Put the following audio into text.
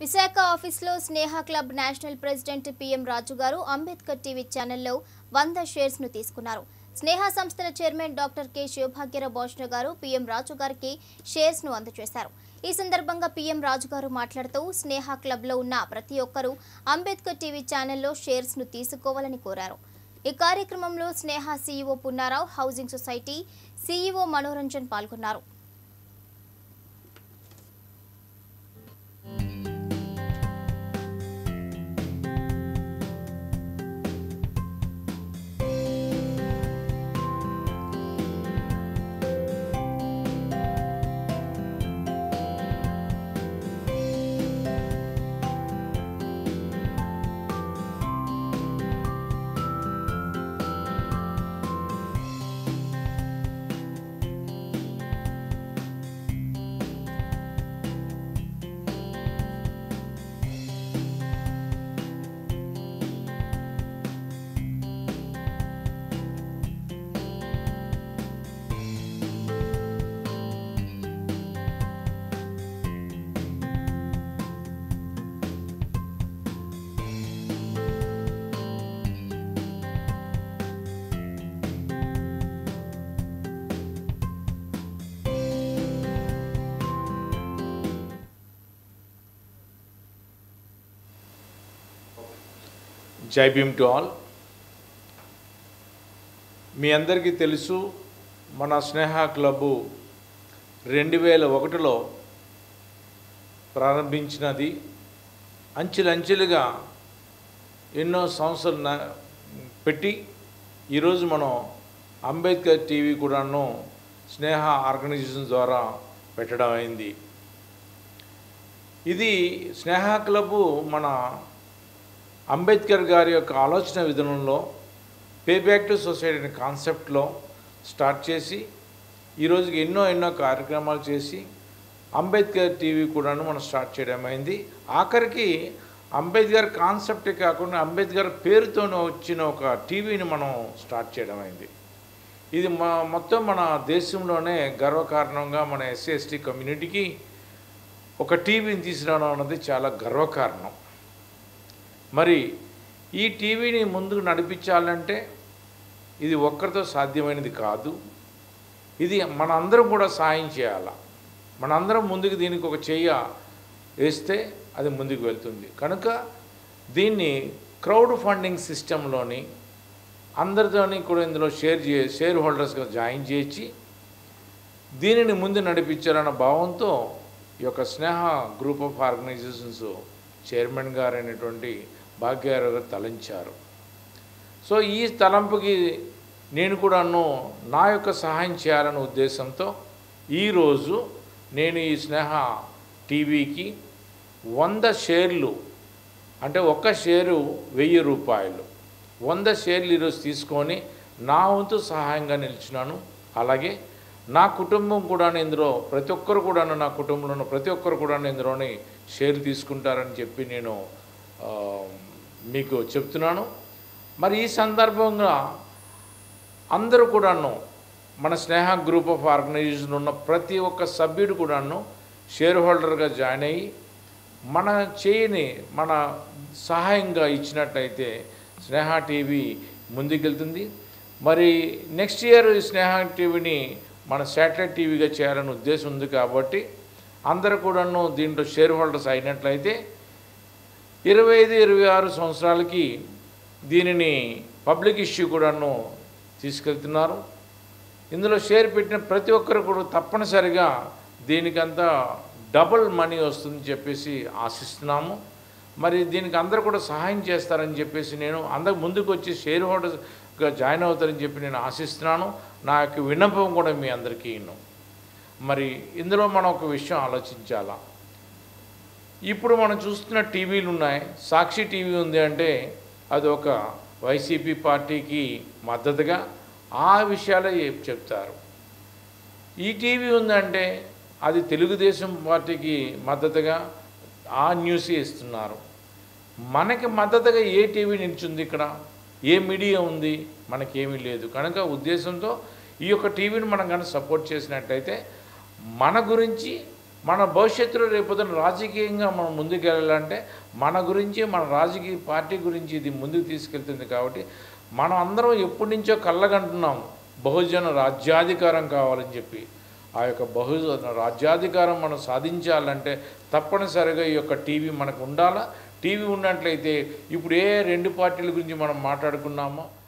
విశాఖ ఆఫీస్లో Sneha club national president PM Raju గారు Ambedkar TV ఛానల్లో వంద షేర్స్ ను తీసుకున్నారు స్నేహ సంస్థల చైర్మన్ డాక్టర్ కె శివభాగ్యరావు భోషణ గారు పిఎం రాజు గారికి షేర్స్ ను అందజేశారు ఈ సందర్భంగా పిఎం రాజు గారు మాట్లాడుతూ స్నేహ క్లబ్ లో ఉన్న ప్రతి ఒక్కరూ అంబేద్కర్ టీవీ ఛానల్లో షేర్స్ ను తీసుకోవాలని కోరారు ఈ కార్యక్రమంలో Sneha CEO Punnarao housing society CEO Manoranjan పాల్గొన్నారు జై భీమ్ టు ఆల్ మీ అందరికీ తెలుసు మన స్నేహ క్లబ్బు రెండు వేల ఒకటిలో ప్రారంభించినది అంచెలంచెలుగా ఎన్నో సంవత్సరాలు నా- పెట్టి ఈరోజు మనం అంబేద్కర్ టీవీ కూడాను స్నేహ ఆర్గనైజేషన్ ద్వారా పెట్టడం అయింది ఇది స్నేహ క్లబ్బు మన అంబేద్కర్ గారి యొక్క ఆలోచన విధానంలో పే బ్యాక్ టు సొసైటీ అనే కాన్సెప్ట్లో స్టార్ట్ చేసి ఈరోజుకి ఎన్నో ఎన్నో కార్యక్రమాలు చేసి అంబేద్కర్ టీవీ కూడాను మనం స్టార్ట్ చేయడం అయింది ఆఖరికి అంబేద్కర్ కాన్సెప్టే కాకుండా అంబేద్కర్ పేరుతో వచ్చిన ఒక టీవీని మనం స్టార్ట్ చేయడం అయింది ఇది మా మొత్తం మన దేశంలోనే గర్వకారణంగా మన ఎస్సీ ఎస్టీ కమ్యూనిటీకి ఒక టీవీని తీసుకురావడం అన్నది చాలా గర్వకారణం మరి ఈ టీవీని ముందుకు నడిపించాలంటే ఇది ఒక్కరితో సాధ్యమైనది కాదు ఇది మనందరం కూడా సాయం చేయాల మనందరం ముందుకు దీనికి ఒక చెయ్య వేస్తే అది ముందుకు వెళ్తుంది కనుక దీన్ని క్రౌడ్ ఫండింగ్ సిస్టంలోని అందరితోని కూడా ఇందులో షేర్ చే షేర్ హోల్డర్స్గా జాయిన్ చేసి దీనిని ముందు నడిపించాలన్న భావంతో ఈ యొక్క Sneha group of organizations chairman గారు అయినటువంటి భాగ్యరావు గారు తలంచారు సో ఈ తలంపుకి నేను కూడాను నా యొక్క సహాయం చేయాలనే ఉద్దేశంతో ఈరోజు నేను ఈ స్నేహ టీవీకి వంద షేర్లు అంటే ఒక్క షేరు వెయ్యి రూపాయలు వంద షేర్లు ఈరోజు తీసుకొని నా వంతు సహాయంగా నిలిచినాను అలాగే నా కుటుంబం కూడా ఇందులో ప్రతి ఒక్కరు కూడాను నా కుటుంబంలో ఉన్న ప్రతి ఒక్కరు కూడా ఇందులోని షేర్ తీసుకుంటారని చెప్పి నేను ఆ, మీకు చెప్తున్నాను మరి ఈ సందర్భంగా అందరూ కూడాను మన స్నేహ గ్రూప్ ఆఫ్ ఆర్గనైజేషన్ ఉన్న ప్రతి ఒక్క సభ్యుడు కూడాను షేర్ హోల్డర్గా జాయిన్ అయ్యి మన చేయిని మన సహాయంగా ఇచ్చినట్టయితే స్నేహ టీవీ ముందుకెళ్తుంది మరి నెక్స్ట్ ఇయర్ ఈ స్నేహ టీవీని మన శాటిలైట్ టీవీగా చేయాలనే ఉద్దేశం ఉంది కాబట్టి అందరూ కూడాను దీంట్లో షేర్ హోల్డర్స్ అయినట్లయితే ఇరవై ఐదు ఇరవై ఆరు సంవత్సరాలకి దీనిని పబ్లిక్ ఇష్యూ కూడాను తీసుకెళ్తున్నారు ఇందులో షేర్ పెట్టిన ప్రతి ఒక్కరు కూడా తప్పనిసరిగా దీనికంతా డబుల్ మనీ వస్తుందని చెప్పేసి ఆశిస్తున్నాము మరి దీనికి అందరూ కూడా సహాయం చేస్తారని చెప్పేసి నేను అందరు ముందుకు వచ్చి షేర్ హోల్డర్స్గా జాయిన్ అవుతారని చెప్పి నేను ఆశిస్తున్నాను నా యొక్క విన్నపం కూడా మీ అందరికీ ఇన్ను మరి ఇందులో మనం ఒక విషయం ఆలోచించాలా ఇప్పుడు మనం చూస్తున్న టీవీలు ఉన్నాయి సాక్షి టీవీ ఉంది అంటే అది ఒక వైసీపీ పార్టీకి మద్దతుగా ఆ విషయాలే చెప్తారు ఈ టీవీ ఉందంటే అది తెలుగుదేశం పార్టీకి మద్దతుగా ఆ న్యూస్ ఇస్తున్నారు మనకి మద్దతుగా ఏ టీవీ నిలిచింది ఇక్కడ ఏ మీడియా ఉంది మనకేమీ లేదు కనుక ఉద్దేశంతో ఈ యొక్క టీవీని మనం కనుక సపోర్ట్ చేసినట్టయితే మన గురించి మన భవిష్యత్తులో రేపొద్దున రాజకీయంగా మనం ముందుకు వెళ్ళాలంటే మన గురించి మన రాజకీయ పార్టీ గురించి ఇది ముందుకు తీసుకెళ్తుంది కాబట్టి మనం అందరం ఎప్పటి నుంచో కళ్ళగంటున్నాము బహుజన రాజ్యాధికారం కావాలని చెప్పి ఆ యొక్క బహుజన రాజ్యాధికారం మనం సాధించాలంటే తప్పనిసరిగా ఈ యొక్క టీవీ మనకు ఉండాలా టీవీ ఉన్నట్లయితే ఇప్పుడు ఏ రెండు పార్టీల గురించి మనం మాట్లాడుకున్నామో